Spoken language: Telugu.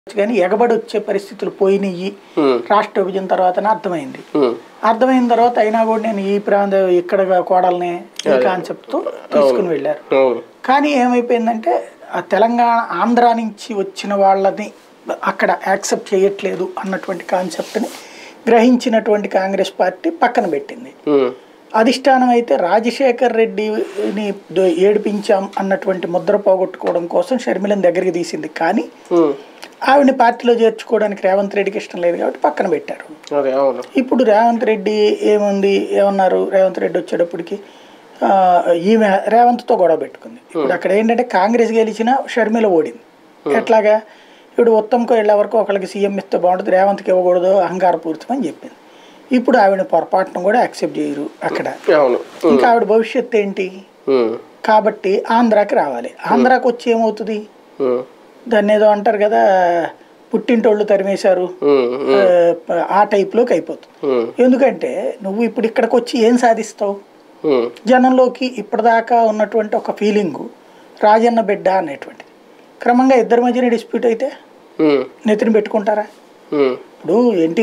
కానీ ఎగబడి వచ్చే పరిస్థితులు పోయినాయి ఉమ్, రాష్ట్ర విభజన తర్వాతనే అర్థమైంది ఉమ్, అర్థమైన తర్వాత అయినా కూడా నేను ఈ ప్రాంత ఇక్కడ కోడల్ని ఈ కాన్సెప్ట్తో తీసుకుని వెళ్ళారు అవును కానీ ఏమైపోయిందంటే ఆ తెలంగాణ ఆంధ్ర నుంచి వచ్చిన వాళ్ళని అక్కడ యాక్సెప్ట్ చేయట్లేదు అన్నటువంటి కాన్సెప్ట్ని గ్రహించినటువంటి కాంగ్రెస్ పార్టీ పక్కన పెట్టింది ఉమ్, అధిష్టానం అయితే రాజశేఖర్ రెడ్డిని ద- ఏడిపించాం అన్నటువంటి ముద్ర పోగొట్టుకోవడం కోసం షర్మిలను దగ్గరికి తీసింది కానీ ఉమ్, ఆవిడని పార్టీలో చేర్చుకోవడానికి రేవంత్ రెడ్డికి ఇష్టం లేదు కాబట్టి పక్కన పెట్టారు అదే అవును ఇప్పుడు రేవంత్ రెడ్డి ఏముంది ఏమన్నారు రేవంత్ రెడ్డి వచ్చేటప్పటికి ఆ, ఈమె రేవంత్తో గొడవ పెట్టుకుంది ఇప్పుడు అక్కడ ఏంటంటే కాంగ్రెస్ గెలిచిన షర్మిల ఓడింది ఎట్లాగా ఇప్పుడు ఉత్తమ్కో వెళ్ళే వరకు ఒకళ్ళకి సీఎం ఇస్తే బాగుంటుంది రేవంత్కి ఇవ్వకూడదు అహంకారపూరితం అని చెప్పింది ఇప్పుడు ఆవిడ పొరపాటును కూడా యాక్సెప్ట్ చేయరు అక్కడ అవును ఇంకా ఆవిడ భవిష్యత్తు ఏంటి ఉమ్, కాబట్టి ఆంధ్రాకి రావాలి ఆంధ్రాకి వచ్చి ఏమవుతుంది ఉమ్, దాన్ని ఏదో అంటారు కదా పుట్టింటోళ్ళు తరిమేశారు ఉమ్, ఆ, ఆ టైప్లోకి అయిపోతుంది ఉమ్, ఎందుకంటే నువ్వు ఇప్పుడు ఇక్కడికి వచ్చి ఏం సాధిస్తావు ఉమ్, జనంలోకి ఇప్పటిదాకా ఉన్నటువంటి ఒక ఫీలింగు రాజన్న బిడ్డ అనేటువంటిది క్రమంగా ఇద్దరి మధ్యన డిస్ప్యూట్ అయితే ఉమ్, నెత్తిని పెట్టుకుంటారా ఉమ్. ఇప్పుడు ఎన్టీ